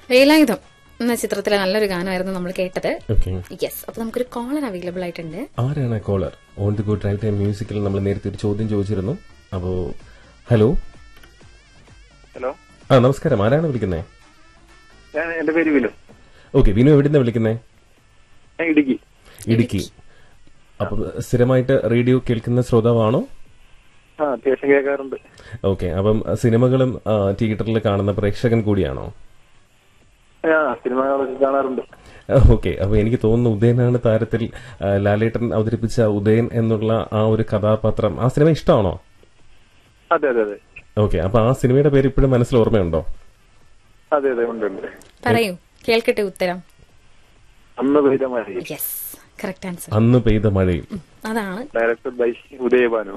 വേലായുധം എന്ന ചിത്രത്തിലെ നല്ലൊരു ഗാനമായിരുന്നു നമ്മൾ കേട്ടത് ഓക്കെ യെസ് അപ്പൊ നമുക്കൊരു കോളർ അവൈലബിൾ ആയിട്ടുണ്ട് ആരാണ് caller on the good right time മ്യൂസിക്കിൽ നമ്മൾ നേരത്തെ ഒരു ചോദ്യം ചോദിച്ചിരുന്നു അപ്പോ ഹലോ ഹലോ ആ നമസ്കാരം ആരാണ് വിളിക്കുന്നത് ഞാൻ എന്റെ പേര് വിനു ഓക്കെ വിനു എവിടുന്ന വിളിക്കുന്നത് ഞാൻ ഇടുക്കി ഇടുക്കി അപ്പൊ സ്ഥിരമായിട്ട് റേഡിയോ കേൾക്കുന്ന ശ്രോതാവാണോ ആ അത്യാവശ്യം കേൾക്കാറുണ്ട് ഓക്കെ അപ്പം സിനിമകളും ആ, തിയേറ്ററിൽ കാണുന്ന പ്രേക്ഷകൻ കൂടിയാണോ ആ സിനിമകളൊക്കെ കാണാറുണ്ട് ഓക്കെ അപ്പൊ എനിക്ക് തോന്നുന്നു ഉദയനാണ് താരത്തിൽ ആ, ലാലേട്ടൻ അവതരിപ്പിച്ച ഉദയൻ എന്നുള്ള ആ ഒരു കഥാപാത്രം ആ സിനിമ ഇഷ്ടമാണോ അതെ അതെ അതെ ഓക്കെ അപ്പൊ ആ സിനിമയുടെ പേര് ഇപ്പോഴും മനസ്സിൽ ഓർമ്മയുണ്ടോ അതെ അതെ ഉണ്ട് ഉണ്ട് പറയൂ കേൾക്കട്ടെ ഉത്തരം അന്ന് പെയ്ത മഴ യെസ് കറക്റ്റ് ആൻസർ അന്ന് പെയ്ത മഴയും അതാണ് ഡയറക്ടർ ബൈ ഉദയഭാനു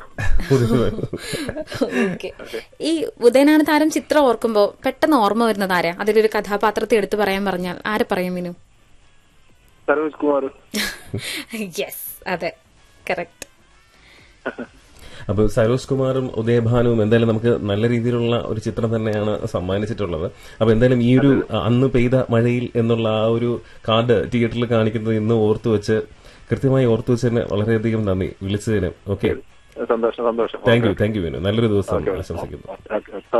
ഓക്കെ ഈ ഉദയനാണ് താരം ചിത്രം ഓർക്കുമ്പോ പെട്ടെന്ന് ഓർമ്മ വരുന്നത് ആരാ അതിലൊരു കഥാപാത്രത്തെ എടുത്തു പറയാൻ പറഞ്ഞാൽ ആരെ പറയും വിനു സരോജ് കുമാർ യെസ് അതെ കറക്റ്റ് അപ്പൊ സരോജ് കുമാറും ഉദയഭാനുവും എന്തായാലും നമുക്ക് നല്ല രീതിയിലുള്ള ഒരു ചിത്രം തന്നെയാണ് സമ്മാനിച്ചിട്ടുള്ളത് അപ്പൊ എന്തായാലും ഈ ഒരു അന്ന് പെയ്ത മഴയിൽ എന്നുള്ള ആ ഒരു കാർഡ് തിയേറ്ററിൽ കാണിക്കുന്നത് ഇന്ന് ഓർത്തു വെച്ച് കൃത്യമായി ഓർത്തു വെച്ചതിന് വളരെയധികം നന്ദി വിളിച്ചതിന് ഓക്കെ സന്തോഷം സന്തോഷം thank you thank you Vinu നല്ലൊരു ദിവസം ആശംസിക്കുന്നു ഓക്കെ